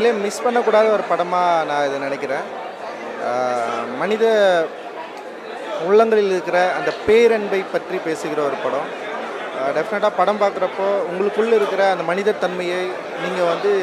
உண்மையிலே மிஸ் பண்ணக்கூடாத ஒரு படமாக நான் இதை நினைக்கிறேன் ஆஹ் மனித உள்ளங்களில் இருக்கிற அந்த பேரன்பை பற்றி பேசுகிற ஒரு படம் டெஃபினட்டாக படம் பார்க்குறப்போ உங்களுக்குள்ளே இருக்கிற அந்த மனிதத்தன்மையை நீங்கள் வந்து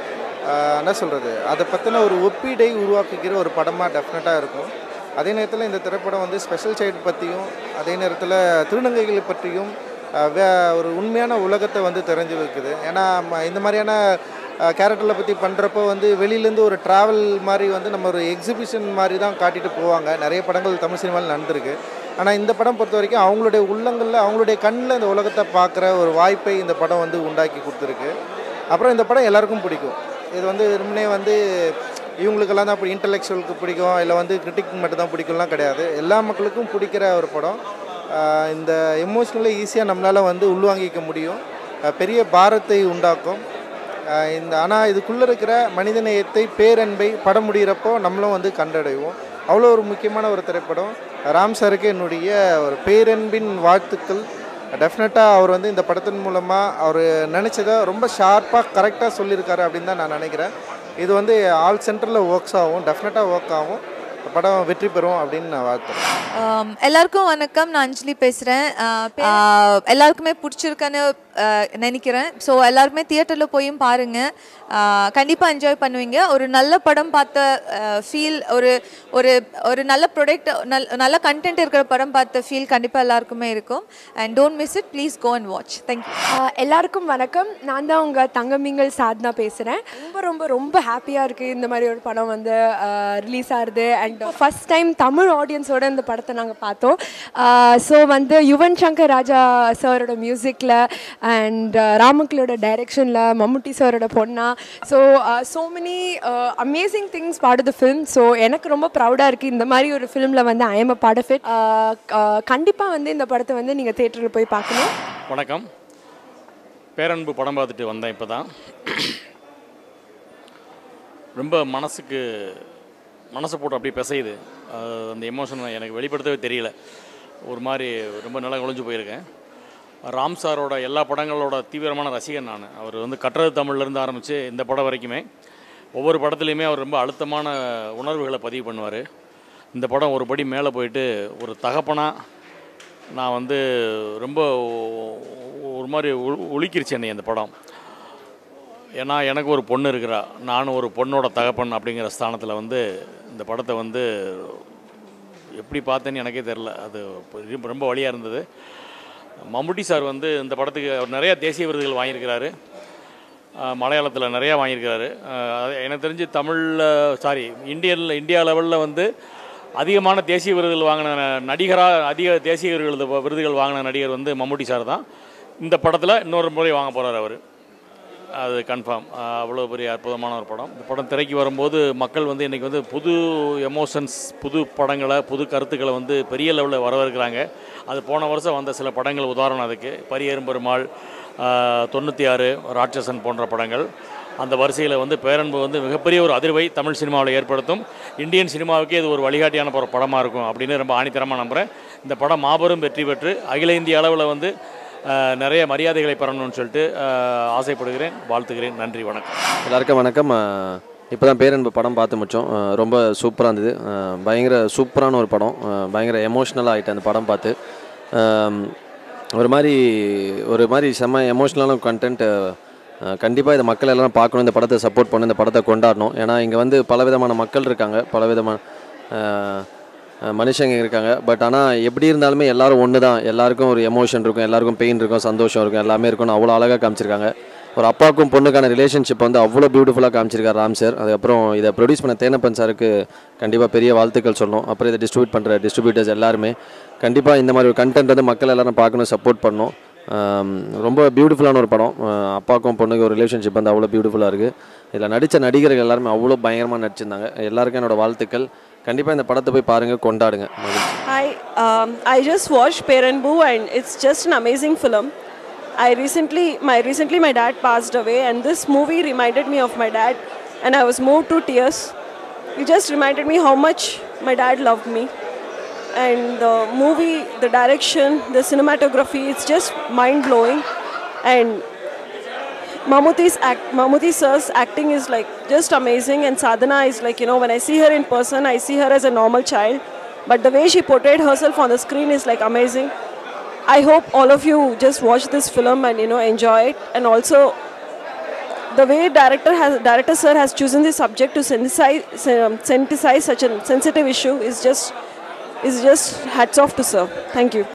ஆஹ் என்ன சொல்கிறது அதை பற்றின ஒரு ஒப்பீடை உருவாக்குகிற ஒரு படமாக டெஃபினட்டாக இருக்கும் அதே நேரத்தில் இந்த திரைப்படம் வந்து ஸ்பெஷல் சைல்டு பற்றியும் அதே நேரத்தில் திருநங்கைகளை பற்றியும் ஆஹ் வே ஒரு உண்மையான உலகத்தை வந்து தெரிஞ்சு வைக்குது ஏன்னா ம- இந்த மாதிரியான கேரக்டரில் பற்றி பண்ணுறப்போ வந்து வெளியிலேருந்து ஒரு ட்ராவல் மாதிரி வந்து நம்ம ஒரு எக்ஸிபிஷன் மாதிரி தான் காட்டிட்டு போவாங்க நிறைய படங்கள் தமிழ் சினிமாவில் நடந்திருக்கு ஆனால் இந்த படம் பொறுத்த வரைக்கும் அவங்களுடைய உள்ளங்களில் அவங்களுடைய கண்ணில் இந்த உலகத்தை பார்க்குற ஒரு வாய்ப்பை இந்த படம் வந்து உண்டாக்கி கொடுத்துருக்கு அப்புறம் இந்த படம் எல்லாருக்கும் பிடிக்கும் இது வந்து வெறுமனே வந்து இவங்களுக்கெல்லாம் தான் இன்டலெக்சுவலுக்கு பிடிக்கும் இல்லை வந்து கிரிட்டிக் மட்டும் தான் பிடிக்கும்லாம் கிடையாது எல்லா மக்களுக்கும் பிடிக்கிற ஒரு படம் ஆஹ் இந்த எமோஷ்னலி ஈஸியாக நம்மளால் வந்து உள்வாங்கிக்க முடியும் ஆஹ் பெரிய பாரத்தை உண்டாக்கும் ஆஹ் இந்த ஆனால் இதுக்குள்ளே இருக்கிற மனிதநேயத்தை பேரன்பை படம் முடிகிறப்போ நம்மளும் வந்து கண்டடைவோம் அவ்வளோ ஒரு முக்கியமான ஒரு திரைப்படம் ராம் சாருக்கு என்னுடைய ஒரு பேரன்பின் வாழ்த்துக்கள் டெஃபினட்டாக அவர் வந்து இந்த படத்தின் மூலமாக அவர் நினச்சதை ரொம்ப ஷார்ப்பாக கரெக்டாக சொல்லியிருக்காரு அப்படின்னு தான் நான் நினைக்கிறேன் இது வந்து ஆல் சென்டரில் ஒர்க்ஸ் ஆகும் டெஃபினட்டாக ஒர்க் ஆகும் படம் வெற்றி பெறும் அப்படின்னு நான் வாழ்த்துறேன் ஆம், எல்லாருக்கும் வணக்கம் நான் அஞ்சலி பேசுகிறேன் எல்லாருக்குமே பிடிச்சிருக்குன்னு ஆஹ், நினைக்கிறேன் ஸோ எல்லாருமே தியேட்டரில் போயும் பாருங்கள் கண்டிப்பாக என்ஜாய் பண்ணுவீங்க ஒரு நல்ல படம் பார்த்த ஃபீல் ஒரு ஒரு ஒரு நல்ல ப்ரொடக்ட் நல் நல்ல கண்டென்ட் இருக்கிற படம் பார்த்த ஃபீல் கண்டிப்பாக எல்லாருக்குமே இருக்கும் and don't miss it please go and watch thank you ah எல்லாருக்கும் வணக்கம் நான் தான் உங்கள் தங்கமீங்கள் சாத்னா பேசுகிறேன் ரொம்ப ரொம்ப ரொம்ப ஹாப்பியாக இருக்குது இந்த மாதிரி ஒரு படம் வந்து ரிலீஸ் ஆகுது அண்ட் ஃபஸ்ட் டைம் தமிழ் ஆடியன்ஸோட இந்த படத்தை நாங்கள் பார்த்தோம் ஸோ வந்து யுவன் சங்கர் ராஜா சாரோட மியூசிக்கில் அண்ட் ராமக்களோட டைரெக்ஷனில் மம்முட்டி சாரோட பொண்ணா so so many amazing things பாடு த ஃபிலிம் ஸோ எனக்கு ரொம்ப ப்ரௌடாக இருக்குது இந்த மாதிரி ஒரு ஃபிலிமில் வந்து I am a part of it கண்டிப்பாக வந்து இந்த படத்தை வந்து நீங்கள் தேட்டரில் போய் பார்க்கணும் வணக்கம் பேரன்பு படம் பார்த்துட்டு வந்தேன் இப்போ தான் ரொம்ப மனசுக்கு மனசை போட்டு அப்படியே பிசையுது அஹ் அந்த எமோஷன் எனக்கு வெளிப்படுத்தவே தெரியல ஒரு மாதிரி ரொம்ப நல்லா ஒளிஞ்சு போயிருக்கேன் ராம் சாரோட எல்லா படங்களோட தீவிரமான ரசிகன் நான் அவர் வந்து கட்டுறது தமிழ்லேருந்து ஆரம்பித்து இந்த படம் வரைக்குமே ஒவ்வொரு படத்துலையுமே அவர் ரொம்ப அழுத்தமான உணர்வுகளை பதிவு பண்ணுவார் இந்த படம் ஒரு படி மேலே போயிட்டு ஒரு தகப்பனாக நான் வந்து ரொம்ப ஒரு மாதிரி உ- உலுக்கிருச்சு என்னை அந்த படம் ஏன்னா எனக்கு ஒரு பொண்ணு இருக்கிறா நானும் ஒரு பொண்ணோட தகப்பன் அப்படிங்கிற ஸ்தானத்தில் வந்து இந்த படத்தை வந்து எப்படி பார்த்தேன்னு எனக்கே தெரில அது ரொம்ப- ரொம்ப வழியாக இருந்தது மம்முட்டி சார் வந்து இந்த படத்துக்கு அவர் நிறைய தேசிய விருதுகள் வாங்கியிருக்கிறாரு மலையாளத்தில் நிறையா வாங்கியிருக்கிறாரு அஹ் அது எனக்கு தெரிஞ்சு தமிழில் சாரி இந்தியனில் இந்தியா லெவலில் வந்து அதிகமான தேசிய விருதுகள் வாங்கின நடிகராக அதிக தேசிய விருதுகள் விருதுகள் வாங்கின நடிகர் வந்து மம்முட்டி சார் தான் இந்த படத்தில் இன்னொரு முறை வாங்க போகிறார் அவர் அது கன்ஃபார்ம் அவ்வளோ பெரிய அற்புதமான ஒரு படம் இந்த படம் திரைக்கு வரும்போது மக்கள் வந்து இன்றைக்கி வந்து புது எமோஷன்ஸ் புது படங்களை புது கருத்துக்களை வந்து பெரிய லெவலில் வரவேற்கிறாங்க அது போன வருஷம் வந்த சில படங்கள் உதாரணம் அதுக்கு பரியேறும் பெருமாள் தொண்ணூற்றி ஆறு ராட்சசன் போன்ற படங்கள் அந்த வரிசையில் வந்து பேரன்பு வந்து மிகப்பெரிய ஒரு அதிர்வை தமிழ் சினிமாவில் ஏற்படுத்தும் இந்தியன் சினிமாவுக்கே இது ஒரு வழிகாட்டியான ஒரு படமாக இருக்கும் அப்படின்னு ரொம்ப ஆணித்தரமாக நம்புகிறேன் இந்த படம் மாபெரும் வெற்றி பெற்று அகில இந்திய அளவில் வந்து அஹ், நிறைய மரியாதைகளை பெறணும்னு சொல்லிட்டு அஹ், ஆசைப்படுகிறேன் வாழ்த்துகிறேன் நன்றி வணக்கம் எல்லாருக்கும் வணக்கம் இப்போ தான் பேரன்பு படம் பார்த்து முடிச்சோம் அஹ் ரொம்ப சூப்பராக இருந்தது அஹ் பயங்கர சூப்பரான ஒரு படம் அஹ் பயங்கர எமோஷ்னலாக ஆகிட்டேன் அந்த படம் பார்த்து அஹ் ஒரு மாதிரி ஒரு மாதிரி செம்ம எமோஷ்னலான கண்டென்ட் கண்டிப்பாக இதை மக்கள் எல்லாரும் பார்க்கணும் இந்த படத்தை சப்போர்ட் பண்ணணும் இந்த படத்தை கொண்டாடணும் ஏன்னா இங்கே வந்து பலவிதமான மக்கள் இருக்காங்க பலவிதமான அஹ், அஹ் மனுஷங்க இருக்காங்க பட் ஆனால் எப்படி இருந்தாலுமே எல்லாரும் ஒன்று தான் எல்லாருக்கும் ஒரு எமோஷன் இருக்கும் எல்லாருக்கும் பெயின் இருக்கும் சந்தோஷம் இருக்கும் எல்லாமே இருக்கும்னு அவ்வளோ அழகாக காமிச்சிருக்காங்க ஒரு அப்பாவுக்கும் பொண்ணுக்கான ரிலேஷன்ஷிப் வந்து அவ்வளோ பியூட்டிஃபுல்லாக காமிச்சிருக்காரு ராம் சார் அதுக்கப்புறம் இதை ப்ரொடியூஸ் பண்ண தேனப்பன் சாருக்கு கண்டிப்பாக பெரிய வாழ்த்துக்கள் சொல்லணும் அப்புறம் இதை டிஸ்ட்ரிபியூட் பண்ணுற டிஸ்ட்ரிபியூட்டர்ஸ் எல்லாருமே கண்டிப்பாக இந்த மாதிரி ஒரு கண்டென்ட் வந்து மக்கள் எல்லாரும் பார்க்கணும் சப்போர்ட் பண்ணணும் ஆம், ரொம்ப பியூட்டிஃபுல்லான ஒரு படம் ஆஹ் அப்பாவுக்கும் பொண்ணுக்கு ஒரு ரிலேஷன்ஷிப் வந்து அவ்வளோ பியூட்டிஃபுல்லாக இருக்குது இதில் நடித்த நடிகர்கள் எல்லாருமே அவ்வளோ பயங்கரமாக நடிச்சிருந்தாங்க எல்லாருக்கும் என்னோட வாழ்த்துக்கள் கண்டிப்பாக இந்த படத்தை போய் பாருங்கள் கொண்டாடுங்க மகிழ்ச்சி Hi, um, I just watched Perenbu and it's just an amazing film. I recently, my recently my dad passed away and this movie reminded me of my dad and I was moved to tears. It just reminded me how much my dad loved me. And the movie, the direction, the cinematography, it's just mind blowing. And Mammootty's act, Mammootty sir's acting is like just amazing, and Sadhana is like you know when I see her in person, I see her as a normal child, but the way she portrayed herself on the screen is like amazing. I hope all of you just watch this film and you know enjoy it, and also the way director has director sir has chosen this subject to synthesize um, synthesize such a sensitive issue is just is just hats off to sir. Thank you.